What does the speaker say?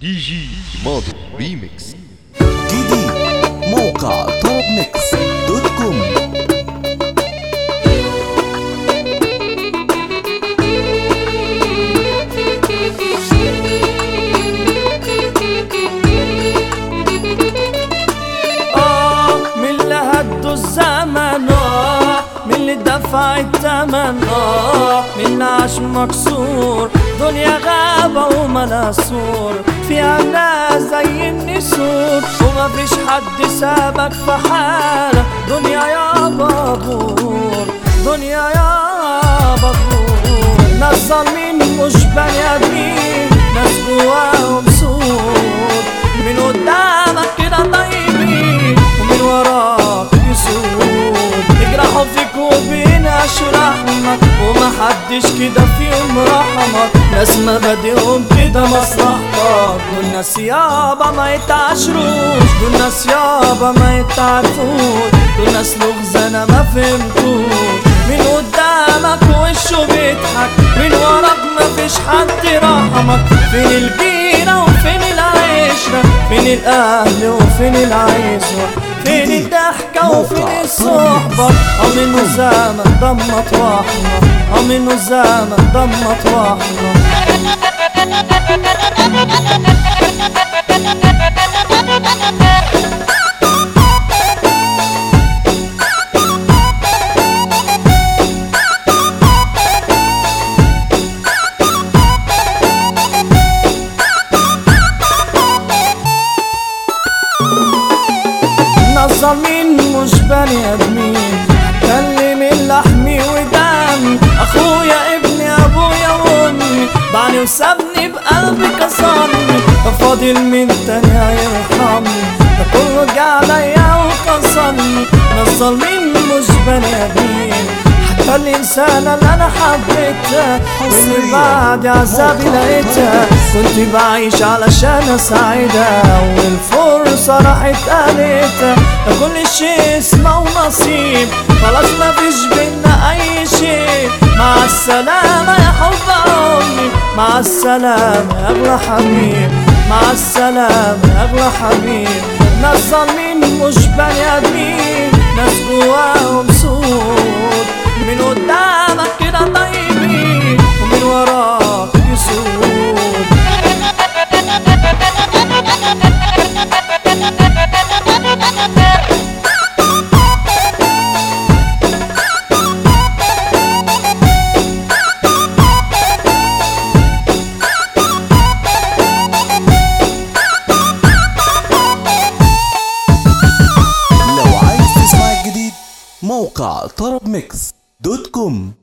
دي جي ماضي ريميكس جديد موقع طرب ميكس دوت كوم آه من اللي هدوا الزمن آه من اللي دفع التمن آه من اللي عاش مكسور دنيا غابة وملا سور فيها ناس زي النسور وما فيش حد سابك في حالة دنيا يا بابور دنيا يا بابور ناس ظالمين مش بني ادمين ناس جواهم سود من قدامك كده طيبين ومن وراك يسود يجرحوا فيك وبيناش رحمك ومحدش كده فيهم رحمك ناس مبادئهم كده مصلحتك دول ناس يابا ما يتعاشروش دول ناس يابا ما يتعرفوش دول ناس لغز انا ما فهمتوش من قدامك وشه بيضحك من وراك مفيش حد رحمك فين الجيرة وفين العشرة فين الأهل وفين العزوة فين الضحكة وفين الصحبة أو منه زمن ضمت وحمة أو منه زمن ضمت وحمة ناس ظالمين مش بني ادمين كلم من لحمي ودمي اخويا ابني ابويا وامي بعني وسابني بقلبي كسرني ده فاضل من تاني هيرحمني ده كله جه عليا وكسرني ناس ظالمين مش بني ادمين حتى الإنسانة اللي أنا حبيتها واللي بعد عذابي لقيتها كنت بعيش علشان أساعدها والفرصة راحت قالتها ده كل شيء اسمه ونصيب خلاص مفيش بينا أي شيء مع السلامة يا حب عمري مع السلامة يا أغلى حبيب مع السلامة يا أغلى حبيب ناس ظالمين مش بني آدمين ناس جواهم سود من قدامك كده طيبين ومن وراك يسود لو عايز تسمع الجديد موقع طرب ميكس دوت كوم